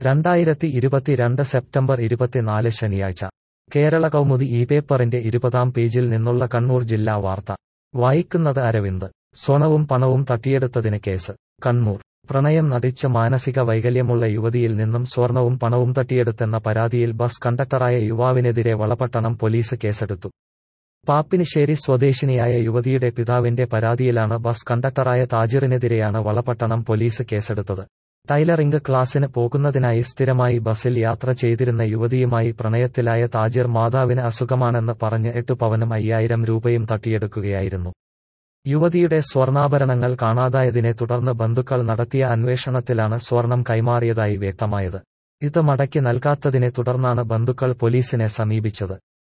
രണ്ടായിരത്തി ഇരുപത്തിരണ്ട് സെപ്റ്റംബർ ഇരുപത്തിനാല് ശനിയാഴ്ച കേരള കൗമുദി ഈ പേപ്പറിന്റെ ഇരുപതാം പേജിൽ നിന്നുള്ള കണ്ണൂർ ജില്ലാ വാർത്ത വായിക്കുന്നത് അരവിന്ദ് സ്വർണവും പണവും തട്ടിയെടുത്തതിന് കേസ് കണ്ണൂർ പ്രണയം നടിച്ച മാനസിക വൈകല്യമുള്ള യുവതിയിൽ നിന്നും സ്വർണവും പണവും തട്ടിയെടുത്തെന്ന പരാതിയിൽ ബസ് കണ്ടക്ടറായ യുവാവിനെതിരെ വളപട്ടണം പോലീസ് കേസെടുത്തു പാപ്പിനിശ്ശേരി സ്വദേശിനിയായ യുവതിയുടെ പിതാവിന്റെ പരാതിയിലാണ് ബസ് കണ്ടക്ടറായ താജിറിനെതിരെയാണ് വളപട്ടണം പോലീസ് കേസെടുത്തത് ടൈലറിംഗ് ക്ലാസ്സിന് പോകുന്നതിനായി സ്ഥിരമായി ബസ്സിൽ യാത്ര ചെയ്തിരുന്ന യുവതിയുമായി പ്രണയത്തിലായ താജിർ മാതാവിന് അസുഖമാണെന്ന് പറഞ്ഞ് എട്ടു പവനും അയ്യായിരം രൂപയും തട്ടിയെടുക്കുകയായിരുന്നു യുവതിയുടെ സ്വർണ്ണാഭരണങ്ങൾ കാണാതായതിനെ തുടർന്ന് ബന്ധുക്കൾ നടത്തിയ അന്വേഷണത്തിലാണ് സ്വർണം കൈമാറിയതായി വ്യക്തമായത് ഇത് മടക്കി നൽകാത്തതിനെ തുടർന്നാണ് ബന്ധുക്കൾ പോലീസിനെ സമീപിച്ചത്